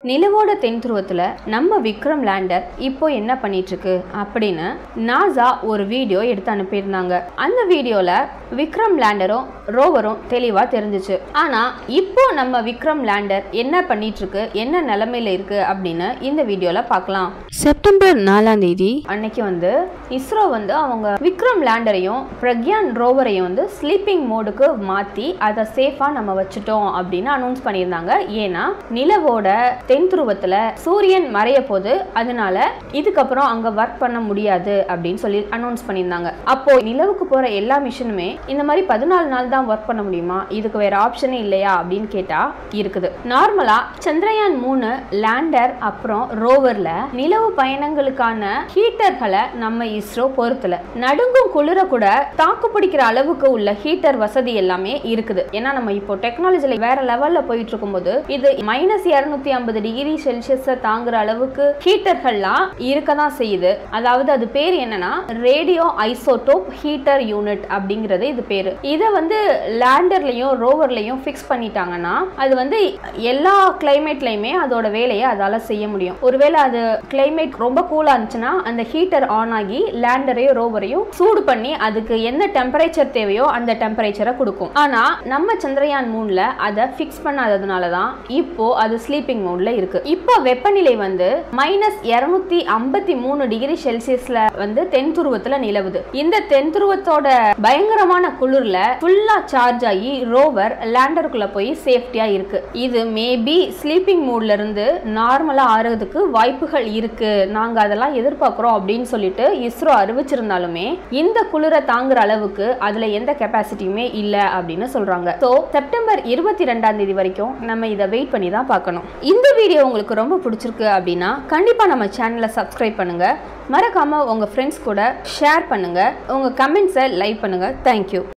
நிலவோட தென் துருவத்துல நம்ம விக்ரம் லேண்டர் இப்போ என்ன பண்ணிட்டு இருக்கு அப்படின்னு நாசா ஒரு வீடியோ எடுத்து அனுப்பியிருந்தாங்க அந்த வீடியோல விக்ரம் லேண்டரும் ரோவரும் தெளிவா தெரிஞ்சுச்சு ஆனா இப்போ நம்ம விக்ரம் லேண்டர் என்ன பண்ணிட்டு இருக்கு என்ன நிலைமையில இருக்கு அப்படின்னு இந்த வீடியோல பார்க்கலாம் செப்டம்பர் நாலாம் தேதி அன்னைக்கு வந்து இஸ்ரோ வந்து அவங்க விக்ரம் லேண்டரையும் பிரக்யான் ரோவரையும் வந்து ஸ்லீப்பிங் மோடுக்கு மாத்தி அதை சேஃபா நம்ம வச்சுட்டோம் அப்படின்னு அனௌன்ஸ் பண்ணியிருந்தாங்க ஏன்னா நிலவோட தென் துருவத்துல சூரியன் மறைய போது அதனால இதுக்கப்புறம் அங்க ஒர்க் பண்ண முடியாது அப்படின்னு சொல்லி அனௌன்ஸ் பண்ணியிருந்தாங்க அப்போ நிலவுக்கு போற எல்லா மிஷினுமே இந்த மாதிரி பதினாலு நாள் தான் ஒர்க் பண்ண முடியுமா இதுக்கு வேற ஆப்ஷனே இல்லையா அப்படின்னு கேட்டா இருக்குது நார்மலா சந்திரயான் மூணு லேண்டர் அப்புறம் ரோவர்ல நிலவு பயணங்களுக்கான ஹீட்டர்களை நம்ம இஸ்ரோ பொறுத்தல நடுங்கும் குளிர கூட தாக்கு பிடிக்கிற அளவுக்கு உள்ள ஹீட்டர் வசதி எல்லாமே இருக்குது ஏன்னா நம்ம இப்போ டெக்னாலஜில வேற லெவல்ல போயிட்டு இருக்கும்போது இது மைனஸ் இருநூத்தி ஐம்பது டிகிரி செல்சியஸை தாங்குற அளவுக்கு ஹீட்டர்கள்லாம் இருக்க தான் செய்யுது அதாவது அது பேர் என்னன்னா ரேடியோ ஐசோடோப் ஹீட்டர் யூனிட் அப்படிங்கிறது இது பேரு இதை வந்து லேண்டர்லயும் ரோவர்லயும் ஃபிக்ஸ் பண்ணிட்டாங்கன்னா அது வந்து எல்லா கிளைமேட்லயுமே அதோட வேலையை அதால செய்ய முடியும் ஒருவேளை அது கிளைமேட் ரொம்ப கூலா இருந்துச்சுன்னா அந்த ஹீட்டர் ஆன் ஆகி லேண்டரையும் ரோவரையும் சூடு பண்ணி அதுக்கு என்ன டெம்பரேச்சர் தேவையோ அந்த டெம்பரேச்சரை கொடுக்கும் ஆனா நம்ம சந்திரயான் மூன்ல அதை ஃபிக்ஸ் பண்ணாததுனால தான் இப்போ அது ஸ்லீப்பிங் மோட்ல இருக்கு இப்போ வெப்பநிலை வந்து மைனஸ் இருநூத்தி ஐம்பத்தி மூணு டிகிரி செல்சியஸ்ல வந்து தென் துருவத்துல நிலவுது இந்த தென் துருவத்தோட பயங்கரமான குளிர்ல ஃபுல்லா சார்ஜ் ஆகி ரோவர் லேண்டருக்குள்ள போய் சேஃப்டியா இருக்கு இது மேபி ஸ்லீப்பிங் மூட்ல இருந்து நார்மலா ஆறுறதுக்கு வாய்ப்புகள் இருக்கு நாங்க அதெல்லாம் எதிர்பார்க்கிறோம் அப்படின்னு சொல்லிட்டு இஸ்ரோ அறிவிச்சிருந்தாலுமே இந்த குளிரை தாங்குற அளவுக்கு அதுல எந்த கெப்பாசிட்டியுமே இல்ல அப்படின்னு சொல்றாங்க ஸோ செப்டம்பர் இருபத்தி ரெண்டாம் தேதி வரைக்கும் நம்ம இதை வெயிட் பண்ணி தான் பார்க்கணும் இந்த வீடியோ உங்களுக்கு ரொம்ப பிடிச்சிருக்கு அப்படின்னா கண்டிப்பா நம்ம சேனலை சப்ஸ்கிரைப் பண்ணுங்க மறக்காம உங்க ஃப்ரெண்ட்ஸ் கூட ஷேர் பண்ணுங்க உங்க கமெண்ட்ஸை லைக் பண்ணுங்க தேங்க்யூ